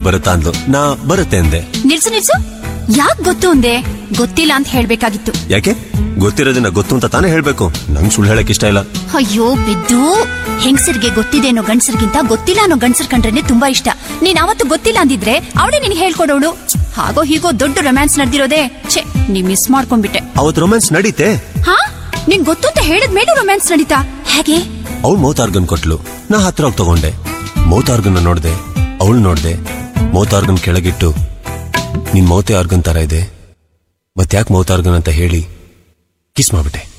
ಬರುತ್ತಾ ಅಂದ್ಲು ನಾ ಬರುತ್ತೆ ಅಂದೆ ನಿಲ್ಸು ನಿಲ್ಸು ಯಾಕ್ ಗೊತ್ತು ಅಂದೆ ಗೊತ್ತಿಲ್ಲ ಅಂತ ಹೇಳ್ಬೇಕಾಗಿತ್ತು ಯಾಕೆ ಗೊತ್ತಿರೋದನ್ನ ಗೊತ್ತು ಅಂತ ತಾನೇ ಹೇಳ್ಬೇಕು ನಂಗ್ ಸುಳ್ಳು ಹೇಳಕ್ ಇಷ್ಟ ಇಲ್ಲ ಅಯ್ಯೋ ಬಿದ್ದು ಹೆಂಗಸರಿಗೆ ಗೊತ್ತಿದೆ ಅನ್ನೋ ಗಂಡಸರಿಗಿಂತ ಗೊತ್ತಿಲ್ಲ ಅನ್ನೋ ಗಂಡಸರ್ ಕಂಡ್ರೇನೆ ತುಂಬಾ ಇಷ್ಟ ನೀನ್ ಅವತ್ತು ಗೊತ್ತಿಲ್ಲ ಅಂದಿದ್ರೆ ಅವಳೇ ನಿನ್ಗೆ ಹೇಳ್ಕೊಡೋಳು ಹಾಗೋ ಹೀಗೋ ದೊಡ್ಡ ರೊಮ್ಯಾನ್ಸ್ ನಡೆದಿರೋದೇ ಛೆ ನೀ ಮಿಸ್ ಮಾಡ್ಕೊಂಡ್ಬಿಟ್ಟೆ ಅವತ್ ರೊಮ್ಯಾನ್ಸ್ ನಡೀತೆ ಹಾ ನಿನ್ ಗೊತ್ತು ಅಂತ ಹೇಳಿದ ಮೇಲೆ ರೊಮ್ಯಾನ್ಸ್ ನಡೀತಾ ಹೇಗೆ ಅವಳು ಮೌತಾರ್ಗನ್ ಕೊಟ್ಲು ನಾ ಹತ್ರ ಹೋಗಿ ತಗೊಂಡೆ ಮೌತಾರ್ಗನ್ನ ನೋಡ್ದೆ ಅವಳು ನೋಡ್ದೆ ಮೌತಾರ್ಗನ್ ಕೆಳಗಿಟ್ಟು ನಿನ್ ಮೌತೆ ಆರ್ಗನ್ ತರ ಇದೆ ಮತ್ತ್ಯಾಕ್ ಮೌತಾರ್ಗನ್ ಅಂತ ಹೇಳಿ ಕಿಸ್ ಮಾಡ್ಬಿಟ್ಟೆ